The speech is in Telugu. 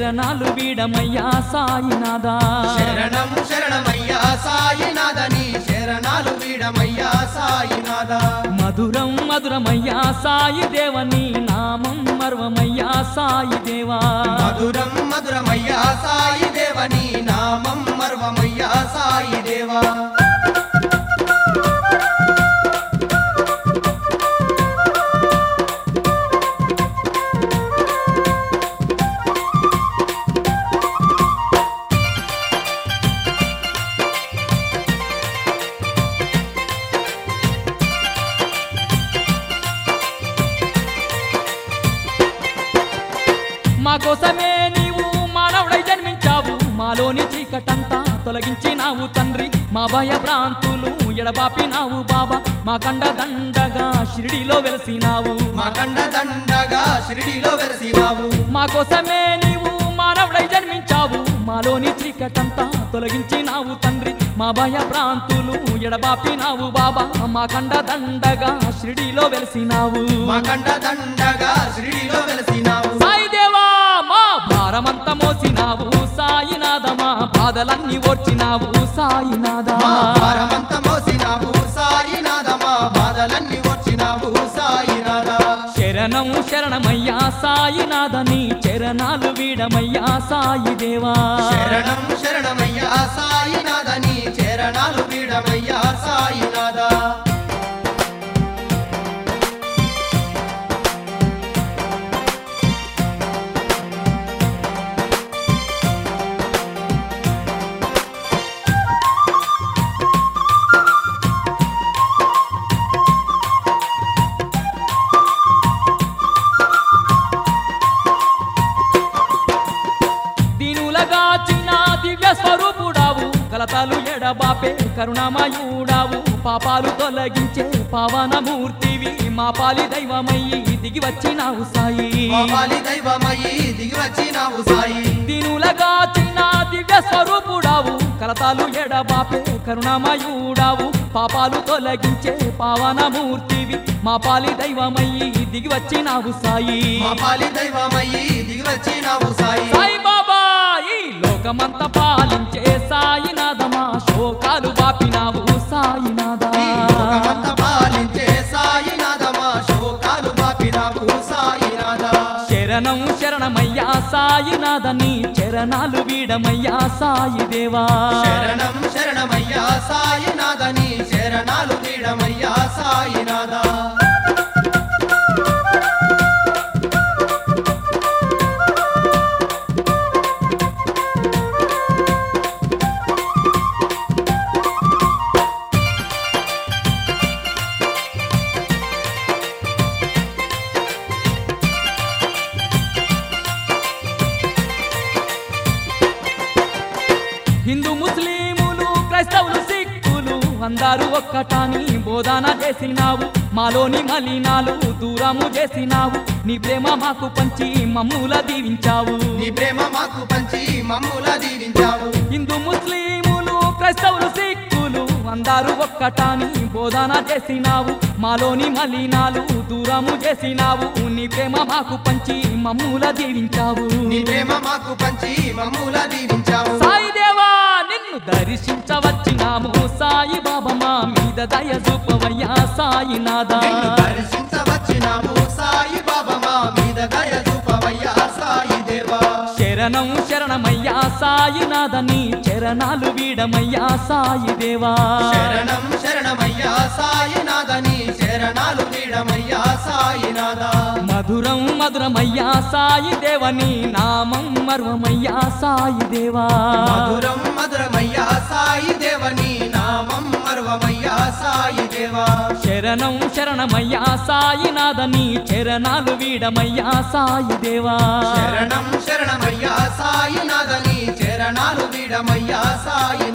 చరణాలు వీడమయ్యా సాయినాథా శరణం శరణమయ్యా సాయినాథని శరణాలు వీడమయ్యా సాయినాథ మధురం మధురమయ్యా సాయి దేవని నామం మర్వమయ్యా సాయి దేవా మధురం మధురమయ్యా సాయి దేవని నామం మర్వమయ్యా సాయి దేవా మా కోసమే నీవు మానవుడై జన్మించావు మాలోని చీకటంతా తొలగించినావు తండ్రి మా భయ భ్రాంతులు ఎడబాపినావు బాబా మా కండ దండగా షిరిడిలో వెలసినావు మా కండ దండగా షిరిడిలో వెలసినావు మా కోసమే నీవు మానవుడై జన్మించావు మాలోని చీకటంతా తొలగించినావు తండ్రి మా భయ భ్రాంతులు ఎడబాపినావు బాబా మా కండ దండగా షిరిడిలో వెలసినావు మా కండ దండగా షిరిడిలో వెలసినావు సాయి దేవా మా భారమంతా మోసినావు సాయినాథ మా బాధలన్నీ ఓర్చినావు సాయినాథ మా భారమంత మోసినావు సాయినాథ మా బాధలన్నీ వచ్చినావు సాయినాథ శరణం శరణమయ్యా సాయినాథ నీ చరణాలు వీడమయ్యా సాయి దేవా శరణం శరణమయ్యా సాయినాథని చరణాలు వీడమయ్యా సాయినాథ దీనులగాచిన దివ్య స్వరూపుడావు కలతలు ఎడబాపే కరుణామయుడావు పాపాలు తొలగించే పావనమూర్తివి మా పాలి దైవమయ్యి దిగి వచ్చినావు సాయి పాపాలి దైవమయ్యి దిగి వచ్చినావు సాయి దీనులగాచిన దివ్య స్వరూపుడావు కలతాలు ఎడబాపే కరుణామయుడావు పాపాలు తొలగించే పావనమూర్తివి మా పాలి దైవమయ్యి దిగి వచ్చినావు సాయి పాపాలి దైవమయ్యి దిగి వచ్చినావు సాయి సాయి బాబా ఈ లోకమంతా పాలించే సాయినాథ మా శోకాలు బాపినావు సాయినాథ ఈ లోకమంత పాలించే సాయినాథ మా శోకాలు పాపినావు సాయినాథ శరణం శరణమయ్యా సాయినాథ నీ చరణాలు వీడమయ్యా సాయి దేవా శరణం శరణమయ్యా సాయినాథని శరణాలు వీడమయ్యా సాయినాథ హిందూ ముస్లిములు క్రైస్తవులు సిక్కులు అందరూ ఒక్కటాని బోధన చేసినావు మాలోని మలినాలు దూరము చేసినావు నీ ప్రేమ మాకు పంచి మమ్ముల దీవించావు నీ ప్రేమ మాకు పంచి మమ్ముల దీవించావు హిందూ ముస్లిములు క్రైస్తవులు సిక్కులు అందరూ ఒక్కటాని బోధన చేసినావు మాలోని మలినాలు దూరము చేసినావు నీ ప్రేమ మాకు పంచి మమ్ముల దీవించావు నీ ప్రేమ మాకు పంచి మమ్ముల దీవించావు సాయి దేవా నిన్ను దర్శించవచ్చినాము సాయి బాబా మా మీద దయ చూపవయ్యా సాయినాథ నిన్ను దర్శించవచ్చినాము సాయి బాబా మా మీద దయ చూపవయ్యా సాయి దేవా శరణం శరణమయ్యా సాయినాథ నీ చరణాలు వీడమయ్యా సాయి దేవా శరణం శరణమయ్యా సాయినాథని శరణాలు వీడమయ్యా సాయినాథ మధురం మధురమయ్యా సాయి దేవని నామం మర్వమయ్యా సాయి దేవా మధురం మధురమయ్యా సాయి దేవని నామం మర్వమయ్యా సాయి దేవా శరణం శరణమయ్యా సాయినాథ నీ చరణాలు వీడమయ్యా సాయి దేవా శరణం శరణమయ్యా సాయినాథని చరణాలు వీడమయ్యా సాయి